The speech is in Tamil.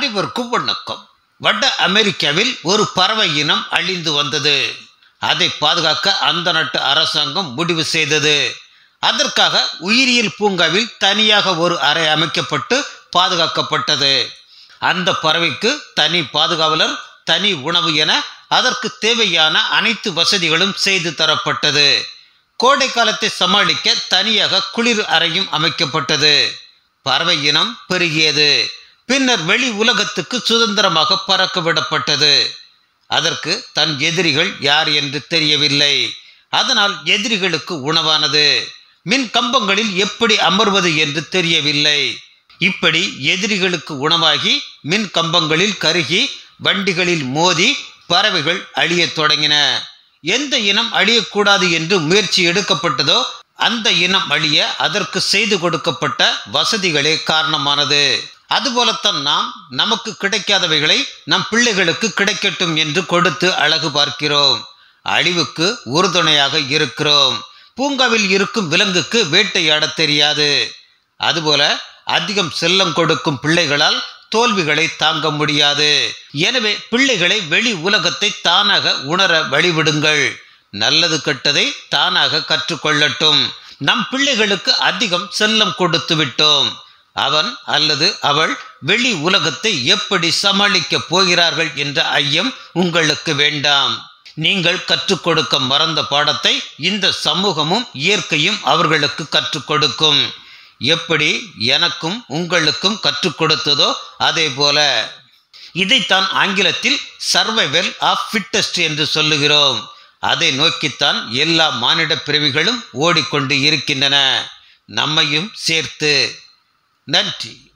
அனைவருக்கும் வணக்கம் வட அமெரிக்காவில் ஒரு பறவை இனம் அழிந்து வந்தது அதை பாதுகாக்க அந்த நாட்டு அரசாங்கம் முடிவு செய்தது அதற்காக உயிரியல் பூங்காவில் தனியாக ஒரு அறை அமைக்கப்பட்டு பாதுகாக்கப்பட்டது அந்த பறவைக்கு தனி பாதுகாவலர் தனி உணவு என அதற்கு தேவையான அனைத்து வசதிகளும் செய்து தரப்பட்டது கோடை காலத்தை சமாளிக்க தனியாக குளிர் அறையும் அமைக்கப்பட்டது பறவை இனம் பெருகியது பின்னர் வெளி உலகத்துக்கு சுதந்திரமாக பறக்க விடப்பட்டது அதற்கு தன் எதிரிகள் யார் என்று தெரியவில்லை அதனால் எதிரிகளுக்கு உணவானது மின் கம்பங்களில் எப்படி அமர்வது என்று தெரியவில்லை இப்படி எதிரிகளுக்கு உணவாகி மின் கம்பங்களில் கருகி வண்டிகளில் மோதி பறவைகள் அழியத் தொடங்கின எந்த இனம் அழியக்கூடாது என்று முயற்சி எடுக்கப்பட்டதோ அந்த இனம் அழிய அதற்கு செய்து கொடுக்கப்பட்ட வசதிகளே காரணமானது அதுபோலத்தான் நாம் நமக்கு கிடைக்காதவைகளை நம் பிள்ளைகளுக்கு கிடைக்கட்டும் என்று கொடுத்து அழகு பார்க்கிறோம் அழிவுக்கு உறுதுணையாக இருக்கிறோம் பூங்காவில் இருக்கும் விலங்குக்கு வேட்டையாடத் தெரியாது அதுபோல அதிகம் செல்லம் கொடுக்கும் பிள்ளைகளால் தோல்விகளை தாங்க முடியாது எனவே பிள்ளைகளை வெளி உலகத்தை தானாக உணர வழிவிடுங்கள் நல்லது கெட்டதை தானாக கற்றுக்கொள்ளட்டும் நம் பிள்ளைகளுக்கு அதிகம் செல்லம் கொடுத்து விட்டோம் அவன் அல்லது அவள் வெளி உலகத்தை எப்படி சமாளிக்கப் போகிறார்கள் என்ற ஐயம் உங்களுக்கு வேண்டாம் நீங்கள் கற்றுக் கொடுக்க மறந்த பாடத்தை இந்த சமூகமும் இயற்கையும் அவர்களுக்கு கற்றுக் கொடுக்கும் எப்படி எனக்கும் உங்களுக்கும் கற்றுக் கொடுத்ததோ அதே போல இதைத்தான் ஆங்கிலத்தில் சர்வைவல் ஆஃப் ஃபிட்டஸ்ட் என்று சொல்லுகிறோம் அதை நோக்கித்தான் எல்லா மானிட பிறவிகளும் ஓடிக்கொண்டு இருக்கின்றன நம்மையும் சேர்த்து நன்றி